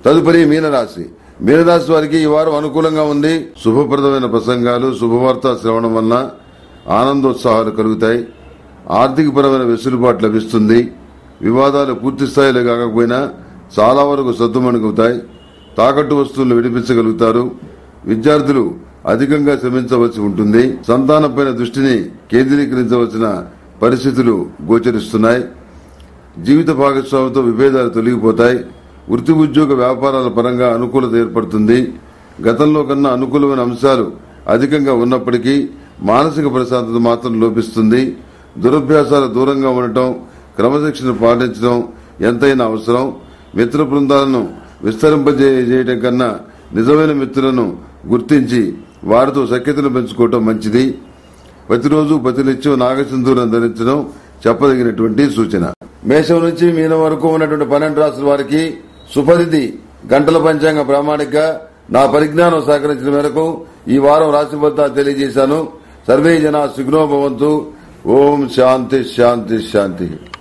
తదుపరి మీనరాశి మీనరాశి వారికి ఈ వారం అనుకూలంగా ఉంది శుభప్రదమైన ప్రసంగాలు శుభవార్త శ్రవణం వలన ఆనందోత్సాహాలు కలుగుతాయి ఆర్థికపరమైన వెసులుబాటు లభిస్తుంది వివాదాలు పూర్తి స్థాయిలో కాకపోయినా చాలా వరకు సద్దుమణుగుతాయి తాకట్టు వస్తువులను విడిపించగలుగుతారు విద్యార్థులు అధికంగా శ్రమించవలసి ఉంటుంది సంతానంపైన దృష్టిని కేంద్రీకరించవలసిన పరిస్థితులు గోచరిస్తున్నాయి జీవిత భాగస్వామితో విభేదాలు తొలగిపోతాయి వృత్తి ఉద్యోగ వ్యాపారాల పరంగా అనుకూలత ఏర్పడుతుంది గతంలో కన్నా అనుకూలమైన అంశాలు అధికంగా ఉన్నప్పటికీ మానసిక ప్రశాంతత మాత్రం లోపిస్తుంది దురభ్యాసాల దూరంగా ఉండటం క్రమశిక్షణ పాటించడం ఎంతైనా అవసరం మిత్ర బృందాలను విస్తరింపజేయడం కన్నా నిజమైన మిత్రులను గుర్తించి వారితో సఖ్యతను పెంచుకోవటం మంచిది ప్రతిరోజు ప్రతినిత్యం నాగసింధూరం ధరించడం చెప్పదగినటువంటి సూచన మేషం నుంచి మీనం వరకు ఉన్నటువంటి పన్నెండు రాష్ట్రాల వారికి సుపరిధి గంటల పంచాంగ ప్రామాణిక నా పరిజ్ఞానం సహకరించిన మేరకు ఈ వారం రాశి ఫలితాలు తెలియజేశాను సర్వే జన సుగ్నో భవంతు ఓం శాంతి శాంతి శాంతి